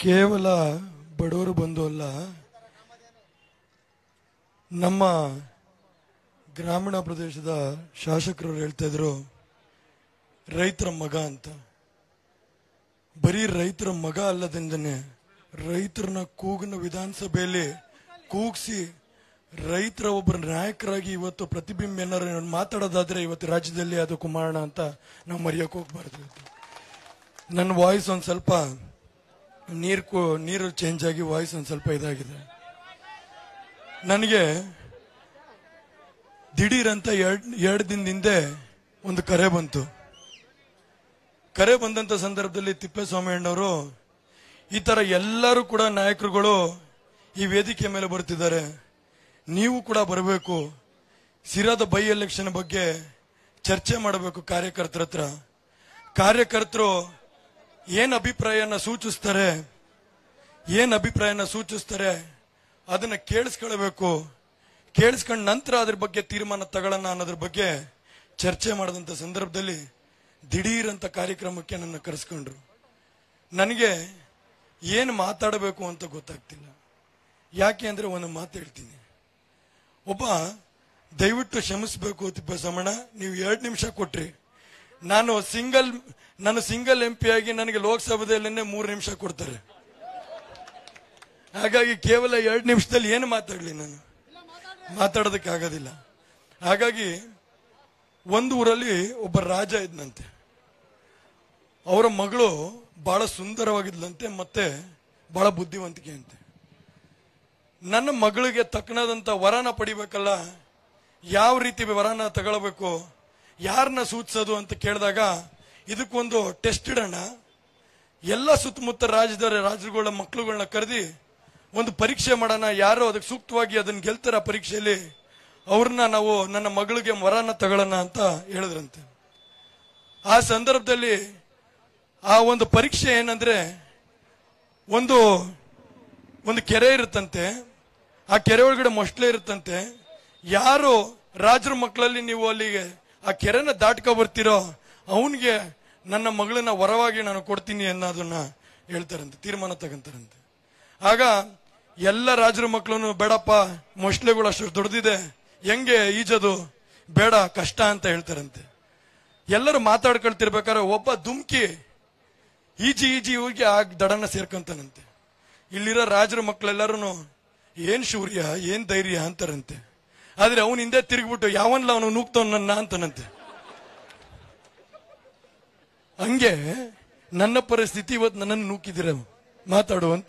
ಕೇವಲ ಬಡವರು ಬಂದು ಅಲ್ಲ ನಮ್ಮ ಗ್ರಾಮೀಣ ಪ್ರದೇಶದ ಶಾಸಕರು ಹೇಳ್ತಾ ಇದ್ರು ರೈತರ ಮಗ ಅಂತ ಬರೀ ರೈತರ ಮಗ ಅಲ್ಲದಿಂದನೆ ರೈತರನ್ನ ಕೂಗನ ವಿಧಾನಸಭೆಯಲ್ಲಿ ಕೂಗಿಸಿ ರೈತರ ಒಬ್ಬರ ನಾಯಕರಾಗಿ ಇವತ್ತು ಪ್ರತಿಬಿಂಬ ಏನಾರು ಮಾತಾಡೋದಾದ್ರೆ ಇವತ್ತು ರಾಜ್ಯದಲ್ಲಿ ಅದು ಕುಮಾರಣ್ಣ ಅಂತ ನಾವು ಮರೆಯಕ್ಕೆ ಹೋಗ್ಬಾರ್ದು ಇವತ್ತು. ನನ್ನ ವಾಯ್ಸ್ ಒಂದ್ ಸ್ವಲ್ಪ ನೀರು ಕೂ- ನೀರು ಚೇಂಜ್ ಆಗಿ ವಾಯ್ಸ್ ಒಂದ್ ಸ್ವಲ್ಪ ಇದಾಗಿದೆ ನನಗೆ ದಿಢೀರ್ ಅಂತ ಎರಡ್ ಎರಡು ದಿನದ ಹಿಂದೆ ಒಂದು ಕರೆ ಬಂತು ಕರೆ ಬಂದಂತ ಸಂದರ್ಭದಲ್ಲಿ ತಿಪ್ಪೇಸ್ವಾಮಿ ಅಣ್ಣವರು ಈ ತರ ಎಲ್ಲರೂ ಕೂಡ ನಾಯಕರುಗಳು ಈ ವೇದಿಕೆ ಮೇಲೆ ಬರ್ತಿದ್ದಾರೆ ನೀವು ಕೂಡ ಬರಬೇಕು ಸಿರಾದ ಬೈ ಎಲೆಕ್ಷನ್ ಬಗ್ಗೆ ಚರ್ಚೆ ಮಾಡಬೇಕು ಕಾರ್ಯಕರ್ತರ ಹತ್ರ ಕಾರ್ಯಕರ್ತರು ಏನ್ ಅಭಿಪ್ರಾಯನ ಸೂಚಿಸ್ತಾರೆ ಏನ್ ಅಭಿಪ್ರಾಯನ ಸೂಚಿಸ್ತಾರೆ ಅದನ್ನ ಕೇಳಿಸ್ಕೊಳ್ಬೇಕು ಕೇಳಿಸ್ಕೊಂಡ ನಂತರ ಅದ್ರ ಬಗ್ಗೆ ತೀರ್ಮಾನ ತಗೊಳ್ಳೋಣ ಅನ್ನೋದ್ರ ಬಗ್ಗೆ ಚರ್ಚೆ ಮಾಡಿದಂತ ಸಂದರ್ಭದಲ್ಲಿ ದಿಢೀರ್ ಅಂತ ಕಾರ್ಯಕ್ರಮಕ್ಕೆ ನನ್ನ ಕರೆಸ್ಕೊಂಡ್ರು ನನಗೆ ಏನು ಮಾತಾಡಬೇಕು ಅಂತ ಗೊತ್ತಾಗ್ತಿಲ್ಲ ಯಾಕೆ ಅಂದ್ರೆ ಒಂದು ಮಾತು ಹೇಳ್ತೀನಿ ಒಬ್ಬ ದಯವಿಟ್ಟು ಕ್ಷಮಿಸ್ಬೇಕು ತಿಪ್ಪೇಸ್ವಾಮಣ್ಣ ನೀವು ಎರಡು ನಿಮಿಷ ಕೊಟ್ರಿ ನಾನು ಸಿಂಗಲ್ ನಾನು ಸಿಂಗಲ್ ಎಂ ಪಿ ಆಗಿ ನನಗೆ ಲೋಕಸಭೆಯಲ್ಲೇ ಮೂರು ನಿಮಿಷ ಕೊಡ್ತಾರೆ ಹಾಗಾಗಿ ಕೇವಲ ಎರಡು ನಿಮಿಷದಲ್ಲಿ ಏನು ಮಾತಾಡ್ಲಿ ನಾನು ಮಾತಾಡೋದಕ್ಕೆ ಆಗೋದಿಲ್ಲ ಹಾಗಾಗಿ ಒಂದು ಊರಲ್ಲಿ ಒಬ್ಬ ರಾಜ ಇದ್ನಂತೆ ಅವರ ಮಗಳು ಬಹಳ ಸುಂದರವಾಗಿದ್ಲಂತೆ ಮತ್ತೆ ಬಹಳ ಬುದ್ಧಿವಂತಿಕೆ ಅಂತೆ ನನ್ನ ಮಗಳಿಗೆ ತಕ್ಕನಾದಂತ ವರನ ಪಡಿಬೇಕಲ್ಲ ಯಾವ ರೀತಿ ವರನ ತಗೊಳ್ಬೇಕು ಯಾರನ್ನ ಸೂಚಿಸೋದು ಅಂತ ಕೇಳಿದಾಗ ಇದಕ್ಕೊಂದು ಟೆಸ್ಟ್ ಇಡೋಣ ಎಲ್ಲ ಸುತ್ತಮುತ್ತ ರಾಜ್ಯದ ರಾಜರುಗಳ ಮಕ್ಕಳುಗಳನ್ನ ಕರೆದಿ ಒಂದು ಪರೀಕ್ಷೆ ಮಾಡೋಣ ಯಾರು ಅದಕ್ಕೆ ಸೂಕ್ತವಾಗಿ ಅದನ್ನ ಗೆಲ್ತಾರ ಪರೀಕ್ಷೆಯಲ್ಲಿ ಅವ್ರನ್ನ ನಾವು ನನ್ನ ಮಗಳಿಗೆ ವರನ ತಗೊಳ್ಳೋಣ ಅಂತ ಹೇಳಿದ್ರಂತೆ ಆ ಸಂದರ್ಭದಲ್ಲಿ ಆ ಒಂದು ಪರೀಕ್ಷೆ ಏನಂದ್ರೆ ಒಂದು ಒಂದು ಕೆರೆ ಇರುತ್ತಂತೆ ಆ ಕೆರೆ ಒಳಗಡೆ ಮೊಸಳೆ ಇರುತ್ತಂತೆ ಯಾರು ರಾಜರ ಮಕ್ಕಳಲ್ಲಿ ನೀವು ಅಲ್ಲಿಗೆ ಆ ಕೆರೆನ ದಾಟ್ಕೊ ಬರ್ತೀರೋ ಅವನಿಗೆ ನನ್ನ ಮಗಳನ್ನ ವರವಾಗಿ ನಾನು ಕೊಡ್ತೀನಿ ಅನ್ನೋದನ್ನ ಹೇಳ್ತಾರಂತೆ ತೀರ್ಮಾನ ತಗೊಂತಾರಂತೆ ಆಗ ಎಲ್ಲ ರಾಜರ ಮಕ್ಕಳು ಬೇಡಪ್ಪ ಮೊಸಳೆಗಳು ಅಷ್ಟು ದೊಡ್ಡದಿದೆ ಹೆಂಗೆ ಈಜದು ಬೇಡ ಕಷ್ಟ ಅಂತ ಹೇಳ್ತಾರಂತೆ ಎಲ್ಲರೂ ಮಾತಾಡ್ಕೊಳ್ತಿರ್ಬೇಕಾದ್ರೆ ಒಬ್ಬ ದುಮ್ಕಿ ಈಜಿ ಈಜಿ ಹೋಗಿ ಆ ದಡನ ಸೇರ್ಕೊಂತಾನಂತೆ ಇಲ್ಲಿರೋ ರಾಜರ ಮಕ್ಕಳೆಲ್ಲರೂ ಏನ್ ಶೌರ್ಯ ಏನ್ ಧೈರ್ಯ ಅಂತಾರಂತೆ ಆದ್ರೆ ಅವನ ಹಿಂದೆ ತಿರುಗ್ಬಿಟ್ಟು ಯಾವನ್ಲ ಅವನು ನೂಗ್ತಾವ್ ನನ್ನ ಅಂತಾನಂತೆ ಹಂಗೆ ನನ್ನ ಪರಿಸ್ಥಿತಿ ಇವತ್ತು ನನ್ನನ್ನು ನೂಕಿದಿರ ಮಾತಾಡು ಅಂತ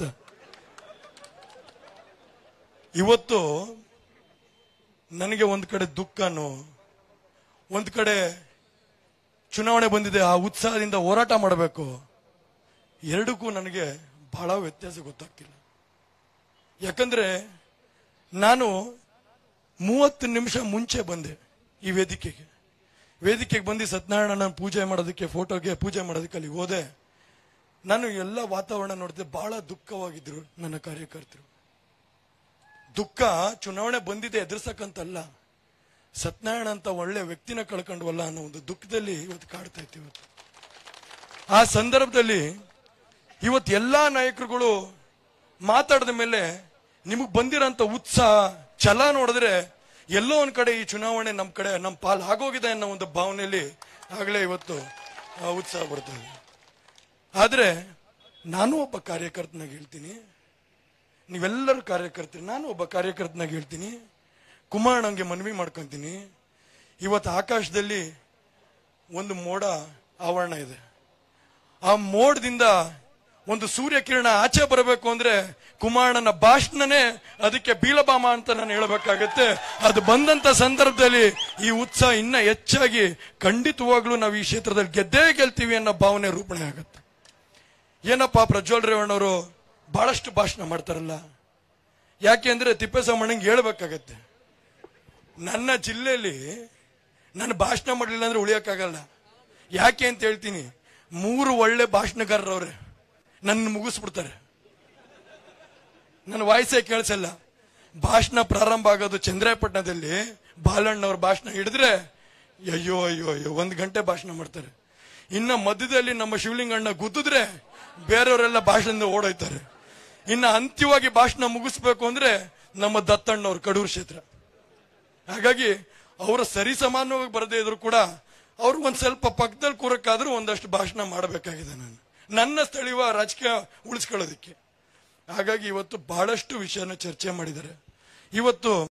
ಇವತ್ತು ನನಗೆ ಒಂದ್ ಕಡೆ ದುಃಖನೋ ಒಂದ್ ಕಡೆ ಚುನಾವಣೆ ಬಂದಿದೆ ಆ ಉತ್ಸಾಹದಿಂದ ಹೋರಾಟ ಮಾಡಬೇಕು ಎರಡಕ್ಕೂ ನನಗೆ ಬಹಳ ವ್ಯತ್ಯಾಸ ಗೊತ್ತಾಗ್ತಿಲ್ಲ ಯಾಕಂದ್ರೆ ನಾನು ಮೂವತ್ತು ನಿಮಿಷ ಮುಂಚೆ ಬಂದೆ ಈ ವೇದಿಕೆಗೆ ವೇದಿಕೆಗೆ ಬಂದು ಸತ್ಯನಾರಾಯಣನ ಪೂಜೆ ಮಾಡೋದಕ್ಕೆ ಫೋಟೋಗೆ ಪೂಜೆ ಮಾಡೋದಕ್ಕೆ ಅಲ್ಲಿ ಹೋದೆ ನಾನು ಎಲ್ಲ ವಾತಾವರಣ ನೋಡಿದೆ ಬಹಳ ದುಃಖವಾಗಿದ್ರು ನನ್ನ ಕಾರ್ಯಕರ್ತರು ದುಃಖ ಚುನಾವಣೆ ಬಂದಿದೆ ಎದುರ್ಸಕ್ಕಂತಲ್ಲ ಸತ್ಯನಾರಾಯಣ ಅಂತ ಒಳ್ಳೆ ವ್ಯಕ್ತಿನ ಕಳ್ಕೊಂಡ್ವಲ್ಲ ಅನ್ನೋ ಒಂದು ದುಃಖದಲ್ಲಿ ಇವತ್ತು ಕಾಡ್ತಾ ಇತ್ತು ಇವತ್ತು ಆ ಸಂದರ್ಭದಲ್ಲಿ ಇವತ್ತು ಎಲ್ಲಾ ನಾಯಕರುಗಳು ಮಾತಾಡಿದ ಮೇಲೆ ನಿಮಗ್ ಬಂದಿರೋಂಥ ಉತ್ಸಾಹ ಛಲ ನೋಡಿದ್ರೆ ಎಲ್ಲೋ ಒಂದ್ ಕಡೆ ಈ ಚುನಾವಣೆ ನಮ್ ಕಡೆ ನಮ್ ಪಾಲ್ ಆಗೋಗಿದೆ ಅನ್ನೋ ಒಂದು ಭಾವನೆಯಲ್ಲಿ ಆಗ್ಲೇ ಇವತ್ತು ಆ ಉತ್ಸಾಹ ಬರ್ತದೆ ಆದ್ರೆ ನಾನು ಒಬ್ಬ ಕಾರ್ಯಕರ್ತನಾಗಿ ಹೇಳ್ತೀನಿ ನೀವೆಲ್ಲರೂ ಕಾರ್ಯಕರ್ತರು ನಾನು ಒಬ್ಬ ಕಾರ್ಯಕರ್ತನಾಗಿ ಹೇಳ್ತೀನಿ ಕುಮಾರಣ್ಣಂಗೆ ಮನವಿ ಮಾಡ್ಕೊಂತೀನಿ ಇವತ್ತು ಆಕಾಶದಲ್ಲಿ ಒಂದು ಮೋಡ ಆವರಣ ಇದೆ ಆ ಮೋಡದಿಂದ ಒಂದು ಸೂರ್ಯ ಕಿರಣ ಆಚೆ ಬರಬೇಕು ಅಂದ್ರೆ ಕುಮಾರಣ್ಣನ ಭಾಷಣನೇ ಅದಕ್ಕೆ ಬೀಲಬಾಮ ಅಂತ ನಾನು ಹೇಳಬೇಕಾಗತ್ತೆ ಅದು ಬಂದಂತ ಸಂದರ್ಭದಲ್ಲಿ ಈ ಉತ್ಸಾಹ ಇನ್ನ ಹೆಚ್ಚಾಗಿ ಖಂಡಿತವಾಗ್ಲೂ ನಾವು ಈ ಕ್ಷೇತ್ರದಲ್ಲಿ ಗೆದ್ದೇ ಗೆಲ್ತೀವಿ ಅನ್ನೋ ಭಾವನೆ ರೂಪಣೆ ಆಗುತ್ತೆ ಏನಪ್ಪಾ ಪ್ರಜ್ವಲ್ ರೇವಣ್ಣವರು ಬಹಳಷ್ಟು ಭಾಷಣ ಮಾಡ್ತಾರಲ್ಲ ಯಾಕೆ ಅಂದ್ರೆ ತಿಪ್ಪೇಸ್ವಾಮಣ್ಣಂಗೆ ಹೇಳ್ಬೇಕಾಗತ್ತೆ ನನ್ನ ಜಿಲ್ಲೆಯಲ್ಲಿ ನಾನು ಭಾಷಣ ಮಾಡಲಿಲ್ಲ ಅಂದ್ರೆ ಉಳಿಯಕ್ಕಾಗಲ್ಲ ಯಾಕೆ ಅಂತ ಹೇಳ್ತೀನಿ ಮೂರು ಒಳ್ಳೆ ಭಾಷಣಗಾರರವ್ರೆ ನನ್ನ ಮುಗಿಸ್ಬಿಡ್ತಾರೆ ನನ್ನ ವಾಯ್ಸೇ ಕೇಳಿಸಲ್ಲ ಭಾಷಣ ಪ್ರಾರಂಭ ಆಗೋದು ಚಂದ್ರಾಯಪಟ್ಟಣದಲ್ಲಿ ಬಾಲಣ್ಣವ್ರ ಭಾಷಣ ಹಿಡಿದ್ರೆ ಅಯ್ಯೋ ಅಯ್ಯೋ ಅಯ್ಯೋ ಒಂದ್ ಗಂಟೆ ಭಾಷಣ ಮಾಡ್ತಾರೆ ಇನ್ನ ಮಧ್ಯದಲ್ಲಿ ನಮ್ಮ ಶಿವಲಿಂಗಣ್ಣ ಗುದ್ದಿದ್ರೆ ಬೇರೆಯವರೆಲ್ಲ ಭಾಷಣದಿಂದ ಓಡೋಯ್ತಾರೆ ಇನ್ನು ಅಂತ್ಯವಾಗಿ ಭಾಷಣ ಮುಗಿಸ್ಬೇಕು ಅಂದ್ರೆ ನಮ್ಮ ದತ್ತಣ್ಣವ್ರು ಕಡೂರು ಕ್ಷೇತ್ರ ಹಾಗಾಗಿ ಅವರ ಸರಿ ಸಮಾನವಾಗಿ ಬರದೇ ಇದ್ರು ಕೂಡ ಅವ್ರು ಒಂದ್ ಸ್ವಲ್ಪ ಪಕ್ಕದಲ್ಲಿ ಕೂರಕ್ಕಾದ್ರೂ ಒಂದಷ್ಟು ಭಾಷಣ ಮಾಡಬೇಕಾಗಿದೆ ನಾನು ನನ್ನ ಸ್ಥಳೀಯ ರಾಜಕೀಯ ಉಳಿಸ್ಕೊಳ್ಳೋದಕ್ಕೆ ಹಾಗಾಗಿ ಇವತ್ತು ಬಹಳಷ್ಟು ವಿಷಯನ ಚರ್ಚೆ ಮಾಡಿದ್ದಾರೆ ಇವತ್ತು